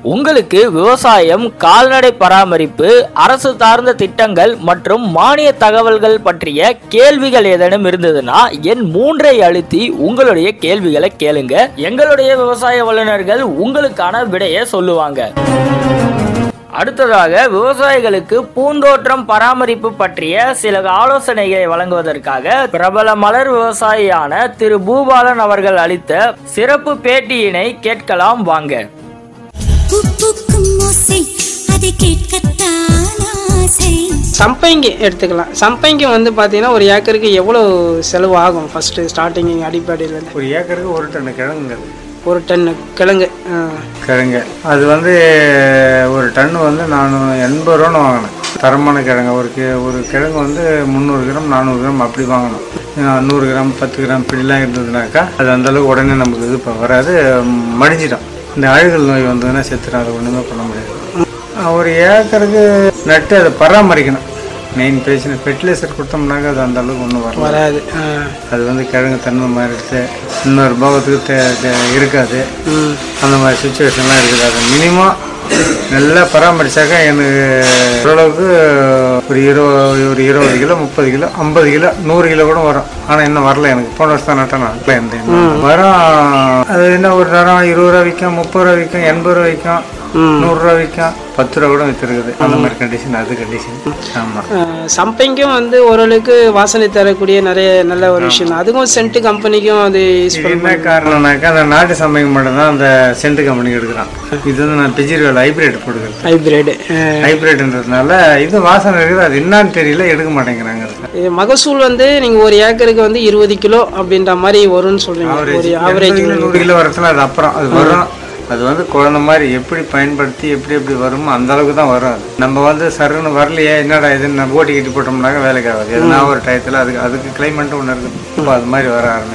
உங்களுக்கு விவசாயம் கால்நடை பராமரிப்பு அரசு சார்ந்த திட்டங்கள் மற்றும் மானிய தகவல்கள் பற்றிய கேள்விகள் ஏதேனும் இருந்ததுன்னா என் மூன்றை அழுத்தி உங்களுடைய கேள்விகளை கேளுங்க எங்களுடைய விவசாய வல்லுநர்கள் உங்களுக்கான விடையை சொல்லுவாங்க அடுத்ததாக விவசாயிகளுக்கு பூந்தோற்றம் பராமரிப்பு பற்றிய சில ஆலோசனைகளை வழங்குவதற்காக பிரபல மலர் விவசாயியான திரு பூபாலன் அவர்கள் அளித்த சிறப்பு பேட்டியினை கேட்கலாம் வாங்க பூக்கும் ஓசை அதை கேட்கத்தான் ஆசை சம்பங்கி எடுத்துக்கலாம் சம்பங்கி வந்து பார்த்தீங்கன்னா ஒரு ஏக்கருக்கு எவ்வளோ செலவு ஆகும் ஃபஸ்ட்டு ஸ்டார்டிங் அடிப்படையிலேருந்து ஒரு ஏக்கருக்கு ஒரு டன் கிழங்குங்க ஒரு டன்னு கிழங்கு ஆ. கிழங்கு அது வந்து ஒரு டன் வந்து நான் எண்பது ரூபான்னு வாங்கினேன் தரமான கிழங்கு ஒரு கி ஒரு கிழங்கு வந்து முந்நூறு கிராம் நானூறு கிராம் அப்படி வாங்கணும் அஹ் நூறு கிராம் பத்து கிராம் இப்படிலாம் இருந்ததுனாக்கா அது அந்த அளவுக்கு உடனே நமக்கு இது இப்போ வராது மடிஞ்சிடும் இந்த அழுகல் நோய் வந்ததுன்னா செத்துடும் அதை ஒன்றுமே பண்ண முடியாது அஹ் ஒரு ஏக்கருக்கு நட்டு அதை பராமரிக்கணும் மெயின் பிரச்சனை ஃபெர்டிலைசர் கொடுத்தோம்னாக்கா அது அந்த அளவுக்கு ஒன்றும் வராது வராது ஆ. அது வந்து கிழங்கு தன்மை மாறிடுச்சு இன்னொரு பாகத்துக்கு தே- தே- இருக்காது அந்த மாதிரி சுச்சுவேஷன்லாம் இருக்குது அது மினிமம் நல்லா பராமரிச்சாக்கா எனக்கு ஓரளவுக்கு ஒரு இருபது ஒரு இருபது கிலோ முப்பது கிலோ ஐம்பது கிலோ நூறு கிலோ கூட வரும் ஆனால் இன்னும் வரல எனக்கு போன வருஷம் தான் நட்டேன் நான் இல்லை இருந்தேன் வரும் அது என்ன ஒரு நேரம் இருபது ரூபா விற்கும் முப்பது ரூபா விற்கும் எண்பது ரூபா விற்கும் நூறுரூவா விற்கும் பத்து ரூபா கூட விற்றுருக்குது அந்த மாதிரி கண்டிஷன் அது கண்டிஷன் ஆமாம் ஆ, சம்பங்கியும் வந்து ஓரளவுக்கு வாசனை தரக்கூடிய நிறைய நல்ல ஒரு விஷயம் தான் அதுக்கும் சென்ட் கம்பெனிக்கும் அது யூஸ் இது என்ன காரணம்னாக்கா அந்த நாட்டு சமயம் மட்டும் தான் அந்த சென்ட் கம்பெனி எடுக்கிறான் இது வந்து நான் பிஜிரிவேல் ஹைபிரிட் கொடுக்குறது ஹைபிரிட் ஹைபிரிட்ன்றதுனால இது வாசனை இருக்குது அது என்னன்னு தெரியல எடுக்க மாட்டேங்கிறாங்க அதுல. மகசூல் வந்து நீங்கள் ஒரு ஏக்கருக்கு வந்து இருபது கிலோ அப்படின்ற மாதிரி வரும்னு சொல்கிறீங்க ஒரு எண்பது ஆவரேஜ் கிலோ, நூறு கிலோ வரத்துல அது அப்புறம் அது வரும் அது வந்து குழந்தை மாதிரி எப்படி பயன்படுத்தி எப்படி எப்படி வருமோ அந்த அளவுக்கு தான் வரும் அது நம்ம வந்து சருன்னு வரலையே என்னடா இதுன்னு நம்ம ஓட்டி கட்டி போட்டோம்னாக்கா வேலைக்கு ஆகாது எதுனா ஒரு டயத்தில் அதுக்கு அதுக்கு கிளைமேட் ஒன்று இருக்குது இப்போ அது மாதிரி வர ஆரம்பிக்கும்